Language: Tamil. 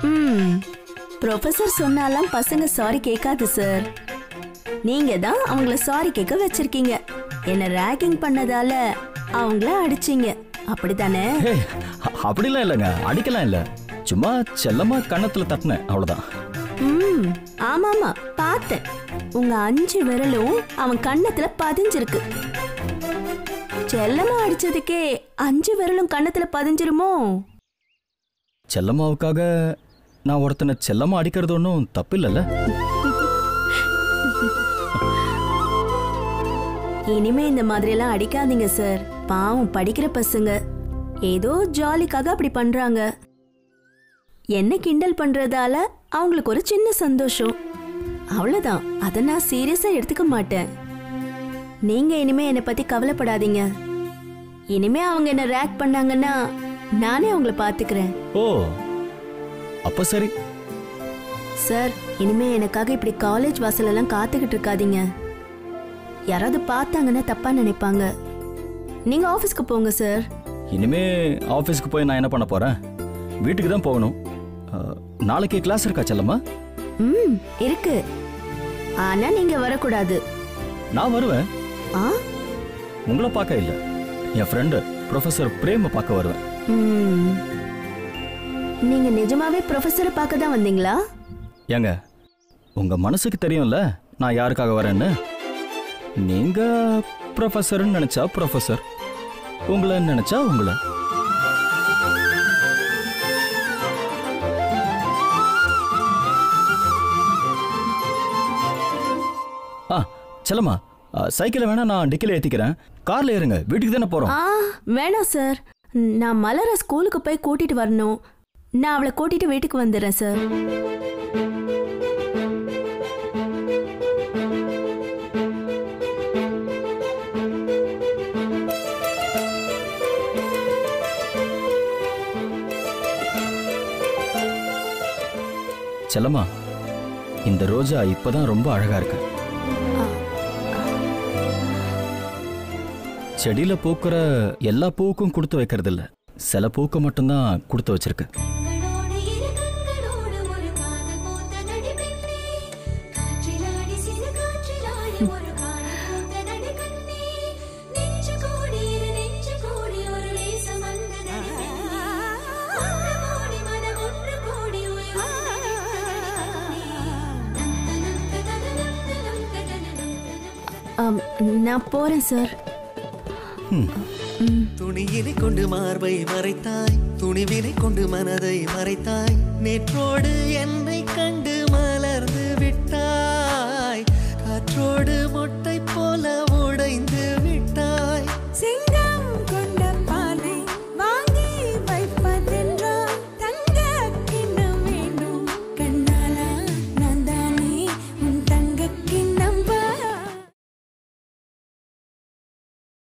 ம் ப்ரொஃபசர் சொன்னாலாம் பசங்க சாரி கேட்காது சார் நீங்க தான் அவங்கள சாரி கேட்க வச்சிருக்கீங்க என்ன ரேகிங் பண்ணதால அவங்கள அடிச்சீங்க அப்படிதானே ஹே அப்படிலாம் இல்லைங்க அடிக்கலாம் இல்லை சும்மா செல்லமா கன்னத்துல தட்டினேன் அவ்வளோதான் ம் ஆமாமா பார்த்தேன் உங்க அஞ்சு விரலும் அவன் கன்னத்துல பதிஞ்சிருக்கு செல்லமா அடிச்சதுக்கே அஞ்சு விரலும் கன்னத்துல பதிஞ்சிருமோ செல்லம்மாவுக்காக நான் ஒருத்தனை செல்லமா அடிக்கிறது ஒன்றும் தப்பு இல்லைல்ல இனிமே இந்த மாதிரி எல்லாம் அடிக்காதீங்க சார் பாவம் படிக்கிற பசங்க ஏதோ ஜாலிக்காக அப்படி பண்றாங்க என்ன கிண்டல் பண்றதால அவங்களுக்கு ஒரு சின்ன சந்தோஷம் அவ்வளவுதான் அதை நான் சீரியஸா எடுத்துக்க மாட்டேன் நீங்க இனிமே என்னை பத்தி கவலைப்படாதீங்க இனிமே அவங்க என்ன ரேக் பண்ணாங்கன்னா நானே அவங்கள பாத்துக்கிறேன் ஓ அப்ப சரி சார் இனிமே எனக்காக இப்படி காலேஜ் வாசலெல்லாம் காத்துக்கிட்டு இருக்காதீங்க யாராவது பார்த்தாங்கன்னா தப்பா நினைப்பாங்க நீங்க ஆபீஸ்க்கு போங்க சார் இனிமே ஆஃபீஸ்க்கு போய் நான் என்ன பண்ண போறேன் வீட்டுக்கு தான் போகணும் அஹ், நாளைக்கு கிளாஸ் இருக்கா செல்லம்மா ம் இருக்கு ஆனா நீங்க வரக்கூடாது நான் வருவேன் ஆ உங்களை பார்க்க இல்லை என் ஃப்ரெண்டு ப்ரொஃபசர் பிரேமை பார்க்க வருவேன் ம். நீங்க நிஜமாவே ப்ரொஃபஸரை பார்க்க தான் வந்தீங்களா ஏங்க உங்க மனசுக்கு தெரியும்ல நான் யாருக்காக வரேன்னு நீங்க ப்ரொஃபஸர்னு நினைச்சா ப்ரொஃபசர் உங்களை நினைச்சா உங்களை ஆ செல்லம்மா ஆ, சைக்கிளை வேணா நான் டிக்கில ஏத்திக்கிறேன் கார்ல ஏறுங்க வீட்டுக்கு தானே போறோம் ஆ வேணாம் சார் நான் மலரை ஸ்கூலுக்கு போய் கூட்டிட்டு வரணும் நான் அவளை கூட்டிட்டு வீட்டுக்கு வந்துடுறேன் சார் செல்லம்மா இந்த ரோஜா இப்பதான் ரொம்ப அழகா இருக்கு செடியில பூக்கிற எல்லா பூவுக்கும் கொடுத்து வைக்கிறது இல்ல சில பூக்கு மட்டும்தான் கொடுத்து வச்சிருக்கு கண்களோடு இரு கண்களோடு ஒரு காதல் பூத்த நடி பெண்ணே காற்றிலாடி சிறு காற்றிலாடி ஒரு காதல் பூத்த நடி கண்ணே நெஞ்சு கூடி இரு நெஞ்சு கூடி ஒரு நேசம் வந்த நடி பெண்ணே ஒன்று கூடி மனம் ஒன்று கூடி உயிர் வந்த நடி கண்ணே தனனம் தனனம் தனனம் தனனம் ஆம், நான் போறேன் சார் துணியினை கொண்டு மார்பை மறைத்தாய் துணிவினை கொண்டு மனதை மறைத்தாய் நேற்றோடு என்னை கண்டு மலர்ந்து விட்டாய் காற்றோடு மொட்டை